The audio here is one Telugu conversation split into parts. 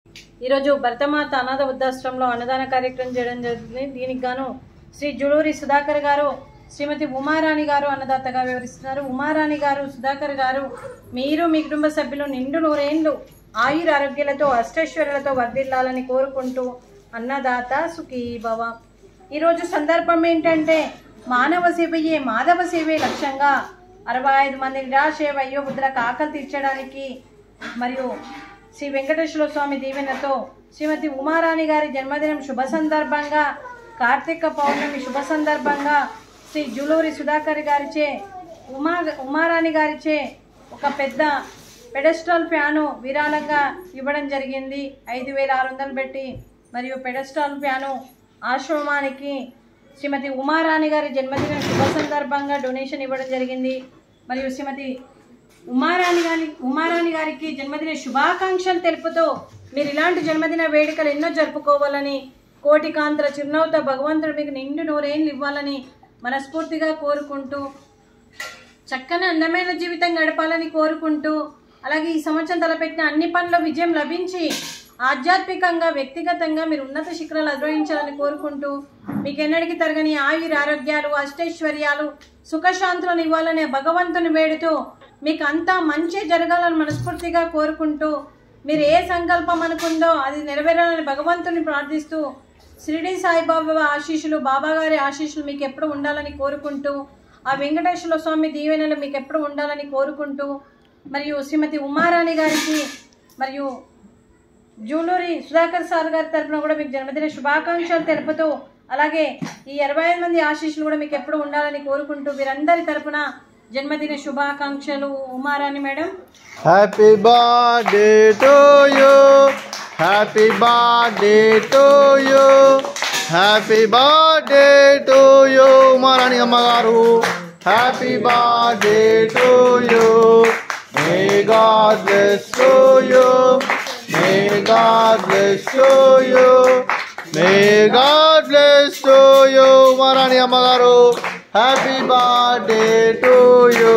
ఈరోజు భరతమాత అనాథ వృద్ధాశ్రమంలో అన్నదాన కార్యక్రమం చేయడం జరుగుతుంది దీనికి గాను శ్రీ జులూరి సుధాకర్ గారు శ్రీమతి ఉమారాణి గారు అన్నదాతగా వివరిస్తున్నారు ఉమారాణి గారు సుధాకర్ గారు మీరు మీ కుటుంబ సభ్యులు నిండు నూరేండ్లు ఆయుర ఆరోగ్యాలతో అష్టైశ్వర్యాలతో వర్ధిల్లాలని కోరుకుంటూ అన్నదాత సుఖీ భవ ఈరోజు సందర్భం ఏంటంటే మానవ సేవయే మాధవ సేవే లక్ష్యంగా అరవై ఐదు మంది నిరాశయ వయోవృద్ధులకు ఆకలి తీర్చడానికి మరియు శ్రీ వెంకటేశ్వర స్వామి దీవెనతో శ్రీమతి ఉమారాణి గారి జన్మదినం శుభ సందర్భంగా కార్తీక పౌర్ణమి శుభ సందర్భంగా శ్రీ జులూరి సుధాకర్ గారిచే ఉమా ఉమారాణి గారిచే ఒక పెద్ద పెడస్ట్రాల్ ఫ్యాను విరాళంగా ఇవ్వడం జరిగింది ఐదు వేల ఆరు వందలు పెట్టి మరియు పెడస్ట్రాల్ ఫ్యాను ఆశ్రమానికి శ్రీమతి ఉమారాణి గారి జన్మదిన శుభ సందర్భంగా డొనేషన్ ఇవ్వడం జరిగింది మరియు శ్రీమతి ఉమారాణి గారి ఉమారాణి గారికి జన్మదిన శుభాకాంక్షలు తెలుపుతూ మీరు ఇలాంటి జన్మదిన వేడుకలు ఎన్నో జరుపుకోవాలని కోటి కాంతల చిరునవ్వుతో భగవంతుడు మీకు నిండు నూరేళ్ళు ఇవ్వాలని మనస్ఫూర్తిగా కోరుకుంటూ చక్కని అందమైన జీవితం గడపాలని కోరుకుంటూ అలాగే ఈ సంవత్సరం తలపెట్టిన అన్ని పనుల విజయం లభించి ఆధ్యాత్మికంగా వ్యక్తిగతంగా మీరు ఉన్నత శిఖరాలు అధిరోహించాలని కోరుకుంటూ మీకు ఎన్నటికి తరగని ఆయుర ఆరోగ్యాలు అష్టైశ్వర్యాలు సుఖశాంతులను ఇవ్వాలనే భగవంతుని వేడుతూ మీకు అంతా మంచి జరగాలని మనస్ఫూర్తిగా కోరుకుంటూ మీరు ఏ సంకల్పం అనుకుందో అది నెరవేరాలని భగవంతుని ప్రార్థిస్తూ షిరిడి సాయిబాబా ఆశీస్సులు బాబాగారి ఆశీస్సులు మీకు ఎప్పుడు ఉండాలని కోరుకుంటూ ఆ వెంకటేశ్వర స్వామి దీవెనలు మీకు ఎప్పుడు ఉండాలని కోరుకుంటూ మరియు శ్రీమతి ఉమారాణి గారికి మరియు జూలూరి సుధాకర్ సార్ గారి తరపున కూడా మీకు జన్మదిన శుభాకాంక్షలు తెలుపుతూ అలాగే ఈ ఇరవై ఐదు మంది ఆశీస్సులు కూడా మీకు ఎప్పుడు ఉండాలని కోరుకుంటూ వీరందరి తరపున జన్మదిన శుభాకాంక్షలు Umarani madam happy birthday to you happy birthday to you happy birthday to you Marani అమ్మగారు happy birthday to you may God bless to you may God bless to you may God bless to you Marani అమ్మగారు happy birthday to you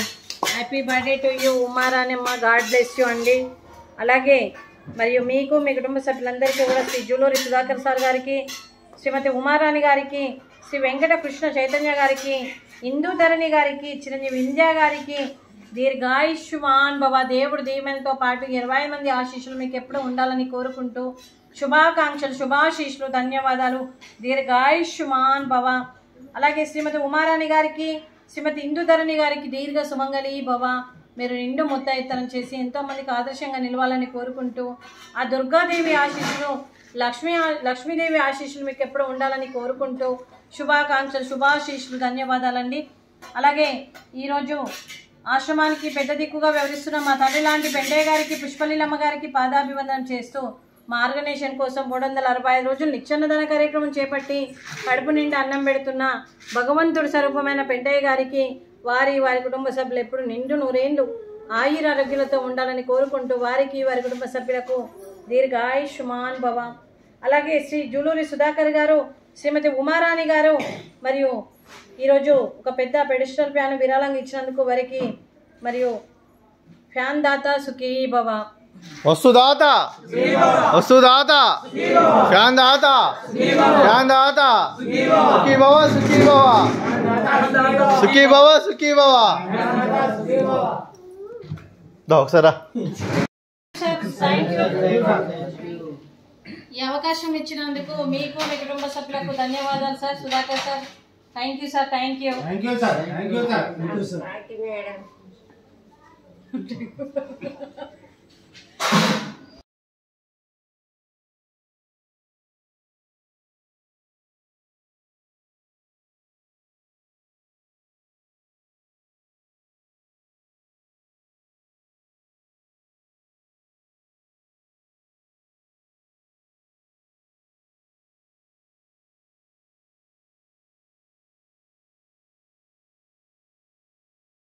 happy birthday to you Umarani అమ్మ గాడ్ బ్లెస్ యూ అండి అలాగే మరియు మీకు మీ కుటుంబ సభ్యులందరికీ కూడా శ్రీ జూలూరి సుధాకర్ సార్ గారికి శ్రీమతి ఉమారాణి గారికి శ్రీ వెంకట కృష్ణ చైతన్య గారికి ఇందూ ధరణి గారికి చిరంజీవి వింధ్యా గారికి దీర్ఘాయుష్మాన్ భవ దేవుడు దీవెనతో పాటు ఇరవై మంది ఆశీస్సులు మీకు ఎప్పుడు ఉండాలని కోరుకుంటూ శుభాకాంక్షలు శుభాశీస్సులు ధన్యవాదాలు దీర్ఘాయుష్మాన్ భవ అలాగే శ్రీమతి ఉమారాణి గారికి శ్రీమతి ఇందుధరణి గారికి దీర్ఘ సుమంగళి భవ మీరు నిండు ముత్తైత్తనం చేసి ఎంతో మందికి ఆదర్శంగా నిలవాలని కోరుకుంటూ ఆ దుర్గాదేవి ఆశీస్సులు లక్ష్మీ లక్ష్మీదేవి ఆశీస్సులు మీకు ఎప్పుడు ఉండాలని కోరుకుంటూ శుభాకాంక్షలు శుభాశీస్సులు ధన్యవాదాలండి అలాగే ఈరోజు ఆశ్రమానికి పెద్ద దిక్కుగా వ్యవహరిస్తున్న మా తండ్రి లాంటి పెండయ్య గారికి పుష్పలీలమ్మ గారికి పాదాభివందనం చేస్తూ మా ఆర్గనైజేషన్ కోసం మూడు వందల అరవై ఐదు రోజులు నిత్యాన్నదాన కార్యక్రమం చేపట్టి కడుపు నిండా అన్నం పెడుతున్న భగవంతుడి స్వరూపమైన పెంటయ్య గారికి వారి వారి కుటుంబ సభ్యులు ఎప్పుడు నిండు నూరేండ్లు ఆయురారోగ్యాలతో ఉండాలని కోరుకుంటూ వారికి వారి కుటుంబ సభ్యులకు దీర్ఘాయుష్మాన్ భవ అలాగే శ్రీ జూలూరి సుధాకర్ గారు శ్రీమతి ఉమారాణి గారు మరియు ఈరోజు ఒక పెద్ద పెడిస్టల్ ఫ్యాన్ విరాళంగా ఇచ్చినందుకు వారికి మరియు ఫ్యాన్ దాత సుఖీ భవ వస్తుదాత వస్తుదాత ఫ్యాన్ దాత ఫ్యాన్ దాత సుఖీ భవ సుఖీ భవ సుఖీ భవ సుఖీ భవ దా ఒకసారి రా. థ్యాంక్ యూ ఈ అవకాశం ఇచ్చినందుకు మీకు మీ కుటుంబ సభ్యులకు ధన్యవాదాలు sir Sudhakar sir thank you sir thank you thank you sir thank you sir thank you sir